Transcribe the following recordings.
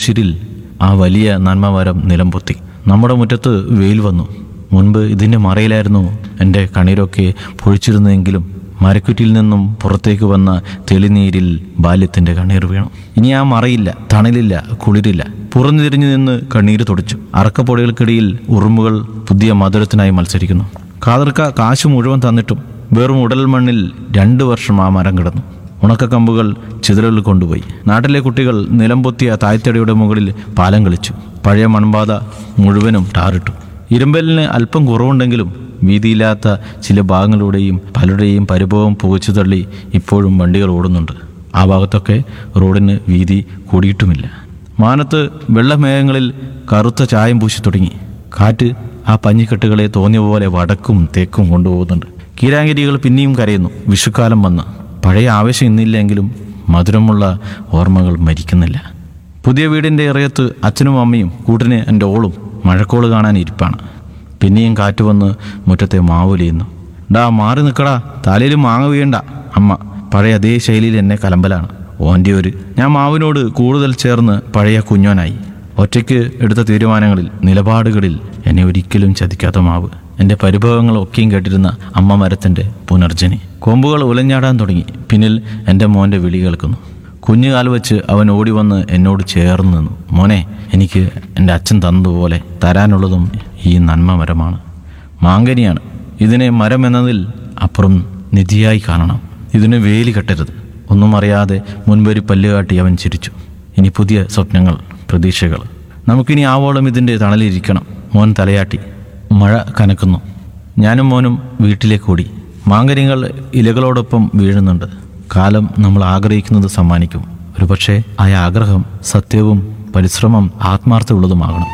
കുളിർച്ചിരിൽ ആ വലിയ നന്മമരം നിലംപൊത്തി നമ്മുടെ മുറ്റത്ത് വെയിൽ വന്നു മുൻപ് ഇതിൻ്റെ മറയിലായിരുന്നു എൻ്റെ കണ്ണീരൊക്കെ പൊഴിച്ചിരുന്നെങ്കിലും മരക്കുറ്റിയിൽ നിന്നും പുറത്തേക്ക് വന്ന തെളിനീരിൽ ബാല്യത്തിൻ്റെ കണ്ണീർ വീണു ഇനി ആ മറയില്ല തണലില്ല കുളിരില്ല പുറഞ്ഞു തിരിഞ്ഞു നിന്ന് കണ്ണീര് തുടച്ചു അറക്കപ്പൊടികൾക്കിടയിൽ ഉറുമ്പുകൾ പുതിയ മധുരത്തിനായി മത്സരിക്കുന്നു കാതർക്ക കാശ് മുഴുവൻ തന്നിട്ടും വെറും ഉടൽ മണ്ണിൽ രണ്ടു വർഷം ആ മരം കിടന്നു ഉണക്കക്കമ്പുകൾ ചിതലുകളിൽ കൊണ്ടുപോയി നാട്ടിലെ കുട്ടികൾ നിലംപൊത്തിയ തായ്ത്തടിയുടെ മുകളിൽ പാലം കളിച്ചു പഴയ മൺപാത മുഴുവനും ടാറിട്ടു ഇരുമ്പലിന് അല്പം കുറവുണ്ടെങ്കിലും വീതിയില്ലാത്ത ചില ഭാഗങ്ങളുടെയും പലരുടെയും പരിഭവം പുകച്ചു തള്ളി ഇപ്പോഴും വണ്ടികൾ ഓടുന്നുണ്ട് ആ ഭാഗത്തൊക്കെ റോഡിന് വീതി കൂടിയിട്ടുമില്ല മാനത്ത് വെള്ളമേഘങ്ങളിൽ കറുത്ത ചായം പൂശി തുടങ്ങി കാറ്റ് ആ പഞ്ഞിക്കെട്ടുകളെ തോന്നിയ പോലെ വടക്കും തെക്കും കൊണ്ടുപോകുന്നുണ്ട് കീരാങ്കിരികൾ പിന്നെയും കരയുന്നു വിഷുക്കാലം വന്ന് പഴയ ആവേശം ഇന്നില്ലെങ്കിലും മധുരമുള്ള ഓർമ്മകൾ മരിക്കുന്നില്ല പുതിയ വീടിൻ്റെ ഇറയത്ത് അച്ഛനും അമ്മയും കൂട്ടിന് എൻ്റെ ഓളും മഴക്കോള് കാണാൻ ഇരിപ്പാണ് പിന്നെയും കാറ്റ് വന്ന് മുറ്റത്തെ മാവൊലിയുന്നു ഡാ മാറി നിൽക്കടാ തലയിൽ മാങ്ങ വീയണ്ട അമ്മ പഴയ അതേ ശൈലിയിൽ എന്നെ കലമ്പലാണ് ഓൻ്റെ ഒരു ഞാൻ മാവിനോട് കൂടുതൽ ചേർന്ന് പഴയ കുഞ്ഞോനായി ഒറ്റയ്ക്ക് എടുത്ത തീരുമാനങ്ങളിൽ നിലപാടുകളിൽ എന്നെ ഒരിക്കലും ചതിക്കാത്ത മാവ് എൻ്റെ പരിഭവങ്ങളൊക്കെയും കേട്ടിരുന്ന അമ്മ മരത്തിൻ്റെ പുനർജനി കൊമ്പുകൾ ഉലഞ്ഞാടാൻ തുടങ്ങി പിന്നിൽ എൻ്റെ മോൻ്റെ വിളി കേൾക്കുന്നു കുഞ്ഞുകാൽ വെച്ച് അവൻ ഓടി വന്ന് എന്നോട് ചേർന്ന് നിന്നു മോനെ എനിക്ക് എൻ്റെ അച്ഛൻ തന്നതുപോലെ തരാനുള്ളതും ഈ നന്മ മരമാണ് മാങ്കനിയാണ് ഇതിനെ മരം എന്നതിൽ അപ്പുറം നിധിയായി കാണണം ഇതിന് വേലി കെട്ടരുത് ഒന്നും അറിയാതെ മുൻപൊരു പല്ലുകാട്ടി അവൻ ചിരിച്ചു ഇനി പുതിയ സ്വപ്നങ്ങൾ പ്രതീക്ഷകൾ നമുക്കിനി ആവോളം ഇതിൻ്റെ തണലിരിക്കണം മോൻ തലയാട്ടി മഴ കനക്കുന്നു ഞാനും മോനും വീട്ടിലേക്ക് ഓടി മാങ്കനികൾ ഇലകളോടൊപ്പം വീഴുന്നുണ്ട് കാലം നമ്മൾ ആഗ്രഹിക്കുന്നത് സമ്മാനിക്കും ഒരുപക്ഷെ ആ ആഗ്രഹം സത്യവും പരിശ്രമം ആത്മാർത്ഥമുള്ളതുമാകണം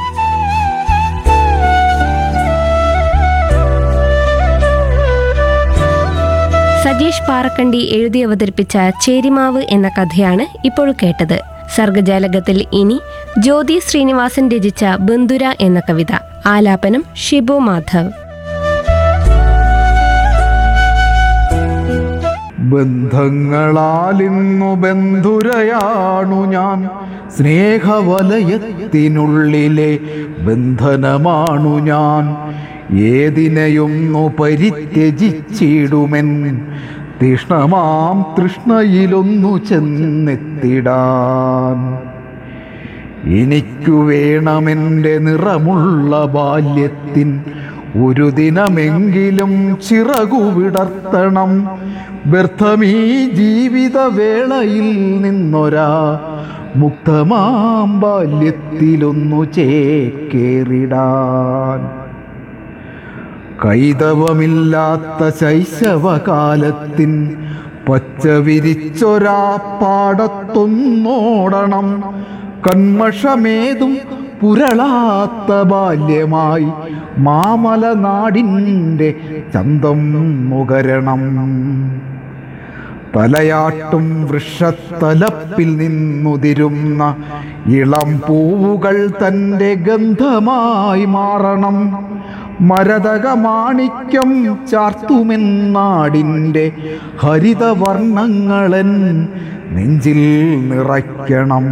സജീഷ് പാറക്കണ്ടി എഴുതി അവതരിപ്പിച്ച ചേരിമാവ് എന്ന കഥയാണ് ഇപ്പോൾ കേട്ടത് സർഗജാലകത്തിൽ ഇനി ജ്യോതി ശ്രീനിവാസൻ രചിച്ച ബന്ധുര എന്ന കവിത ആലാപനം ഷിബു മാധവ് ബന്ധങ്ങളാലിന്നു ബന്ധുരയാണു ഞാൻ സ്നേഹവലയത്തിനുള്ളിലെ ബന്ധനമാണു ഞാൻ ഏതിനെയൊന്നു പരിത്യജിച്ചിടുമെൻ തീഷ്ണമാം തൃഷ്ണയിലൊന്നു ചെന്നെത്തിടാൻ എനിക്കു വേണമെൻ്റെ നിറമുള്ള ബാല്യത്തിൻ ഒരു ദിനമെങ്കിലും ചിറകു വിടർത്തണം വ്യർത്ഥമീ ജീവിതവേളയിൽ നിന്നൊരാ മുക്തമാം ബാല്യത്തിലൊന്നു ചേക്കേറിടാൻ കൈതവമില്ലാത്ത ശൈശവകാലത്തിൻ പച്ച വിരിച്ചൊരാ പാടത്തൊന്നോടണം കന്മഷമേതും പുരളാത്ത ബാല്യമായി മാമലനാടിൻ്റെ ചന്തം നുകരണം തലയാട്ടും വൃക്ഷത്തലപ്പിൽ നിന്നുതിരുന്ന ഇളം പൂവുകൾ തൻ്റെ ഗന്ധമായി മാറണം മരതക മാണിക്യം ചാർത്തുമെന്നാടിൻ്റെ ഹരിതവർണ്ണങ്ങളൻ നെഞ്ചിൽ നിറയ്ക്കണം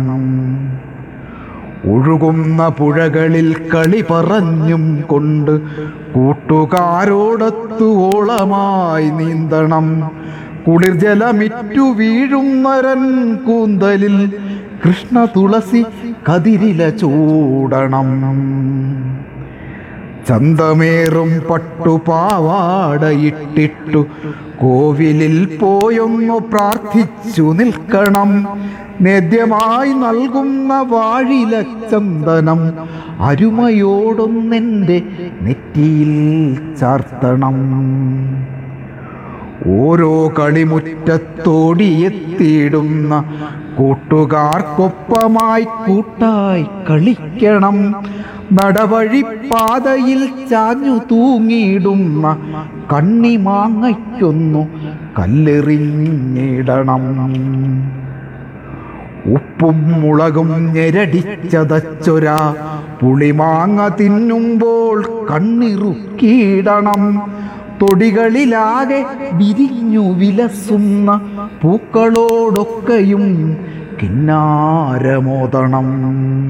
ഒഴുകുന്ന പുഴകളിൽ കളി പറഞ്ഞും കൊണ്ട് കൂട്ടുകാരോടൊത്തു ഓളമായി നീന്തണം കുളിർ ജലമിറ്റു വീഴുന്നരൻ കൂന്തലിൽ കൃഷ്ണ തുളസി കതിരില ചൂടണം ചന്തമേറും പട്ടുപാവാടയിട്ടിട്ടു കോവിലിൽ പോയൊന്നു പ്രാർത്ഥിച്ചു നിൽക്കണം നേദ്യമായി നൽകുന്ന വാഴില ചന്ദനം അരുമയോടൊന്നെൻ്റെ നെറ്റിയിൽ ചാർത്തണം ഓരോ കളിമുറ്റത്തോടിയെത്തിയിടുന്ന കൂട്ടുകാർക്കൊപ്പമായി കൂട്ടായി കളിക്കണം നടവഴിപ്പാതയിൽ ചാഞ്ഞു തൂങ്ങിയിടുന്ന കണ്ണിമാങ്ങയ്ക്കൊന്നു കല്ലെറിഞ്ഞിടണം ഉപ്പും മുളകും ഞെരടിച്ചതച്ചൊരാ പുളിമാങ്ങ തിന്നുമ്പോൾ കണ്ണിറുക്കിയിടണം തൊടികളിലാകെ വിരിഞ്ഞു വിലസുന്ന പൂക്കളോടൊക്കെയും കിന്നാരമോദണം